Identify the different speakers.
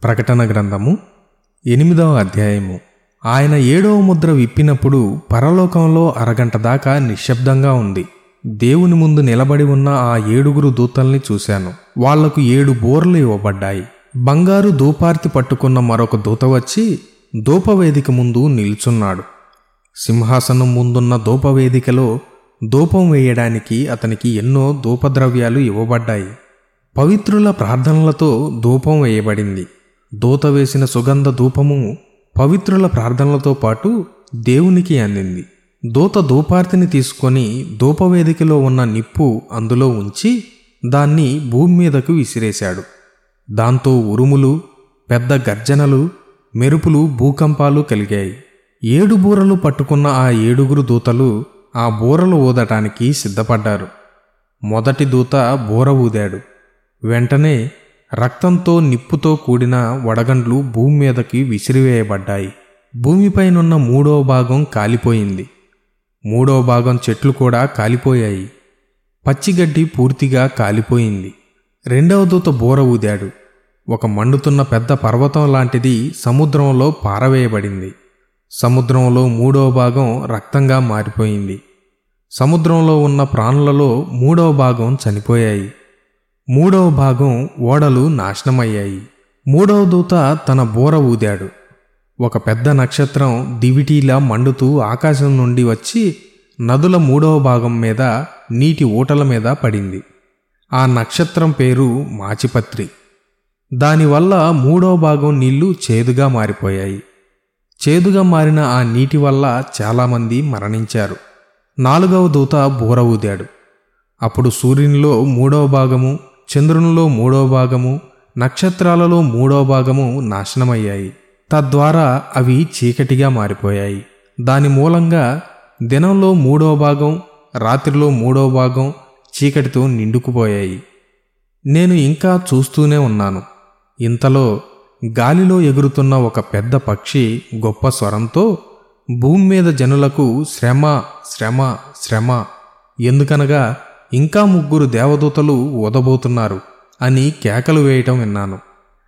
Speaker 1: ప్రకటన గ్రంథము ఎనిమిదవ అధ్యాయము ఆయన ఏడవ ముద్ర విప్పినప్పుడు పరలోకంలో అరగంట దాకా నిశ్శబ్దంగా ఉంది దేవుని ముందు నిలబడి ఉన్న ఆ ఏడుగురు దూతల్ని చూశాను వాళ్లకు ఏడు బోర్లు ఇవ్వబడ్డాయి బంగారు దూపార్తి పట్టుకున్న మరొక దూత వచ్చి దూపవేదిక ముందు నిల్చున్నాడు సింహాసనం ముందున్న ధూపవేదికలో ధూపం వేయడానికి అతనికి ఎన్నో ధూపద్రవ్యాలు ఇవ్వబడ్డాయి పవిత్రుల ప్రార్థనలతో ధూపం వేయబడింది దూత వేసిన సుగంధ ధూపము పవిత్రుల ప్రార్థనలతో పాటు దేవునికి అందింది దూత ధూపార్తిని తీసుకొని ధూపవేదికలో ఉన్న నిప్పు అందులో ఉంచి దాన్ని భూమి మీదకు విసిరేశాడు దాంతో ఉరుములు పెద్ద గర్జనలు మెరుపులు భూకంపాలు కలిగాయి ఏడు బూరలు పట్టుకున్న ఆ ఏడుగురు దూతలు ఆ బూరలు ఊదటానికి సిద్ధపడ్డారు మొదటి దూత బూర ఊదాడు వెంటనే రక్తంతో నిప్పుతో కూడిన వడగండ్లు భూమి మీదకి విసిరివేయబడ్డాయి భూమిపైనున్న మూడో భాగం కాలిపోయింది మూడో భాగం చెట్లు కూడా కాలిపోయాయి పచ్చిగడ్డి పూర్తిగా కాలిపోయింది రెండవ దూత బూర ఊదాడు ఒక మండుతున్న పెద్ద పర్వతం లాంటిది సముద్రంలో పారవేయబడింది సముద్రంలో మూడవ భాగం రక్తంగా మారిపోయింది సముద్రంలో ఉన్న ప్రాణులలో మూడవ భాగం చనిపోయాయి మూడవ భాగం ఓడలు నాశనమయ్యాయి మూడవ దూత తన బూర ఊదాడు ఒక పెద్ద నక్షత్రం దివిటీలా మండుతూ ఆకాశం నుండి వచ్చి నదుల మూడవ భాగం మీద నీటి ఊటల మీద పడింది ఆ నక్షత్రం పేరు మాచిపత్రి దానివల్ల మూడవ భాగం నీళ్లు చేదుగా మారిపోయాయి చేదుగా మారిన ఆ నీటి వల్ల చాలామంది మరణించారు నాలుగవ దూత బూర ఊదాడు అప్పుడు సూర్యునిలో మూడవ భాగము చంద్రునిలో మూడవ భాగము నక్షత్రాలలో మూడవ భాగము నాశనమయ్యాయి తద్వారా అవి చీకటిగా మారిపోయాయి దాని మూలంగా దినంలో మూడవ భాగం రాత్రిలో మూడవ భాగం చీకటితో నిండుకుపోయాయి నేను ఇంకా చూస్తూనే ఉన్నాను ఇంతలో గాలిలో ఎగురుతున్న ఒక పెద్ద పక్షి గొప్ప స్వరంతో భూమి మీద జనులకు శ్రమ శ్రమ శ్రమ ఎందుకనగా ఇంకా ముగ్గురు దేవదూతలు ఊదబోతున్నారు అని కేకలు వేయటం విన్నాను